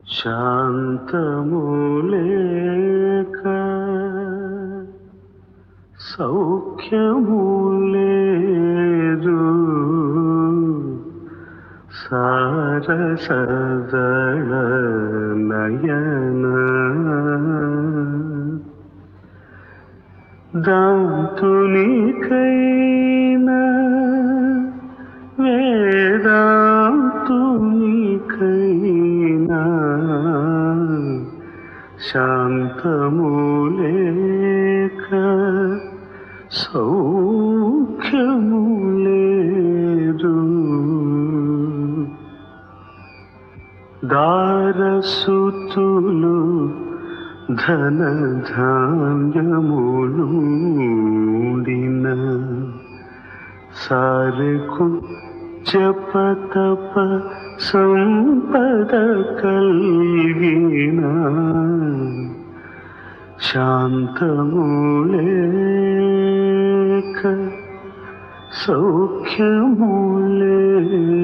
శాంతములేక సౌఖ్యము లేదు సారసదళ నయన దాంతునికైనా వేదాంతునికైనా శాంతములేక సౌఖ్యము లేదు దారసుతులు ధన ధాన్యములు సారకు జపతప సంపద కలిగిన శాంతములేక సౌఖ్యములే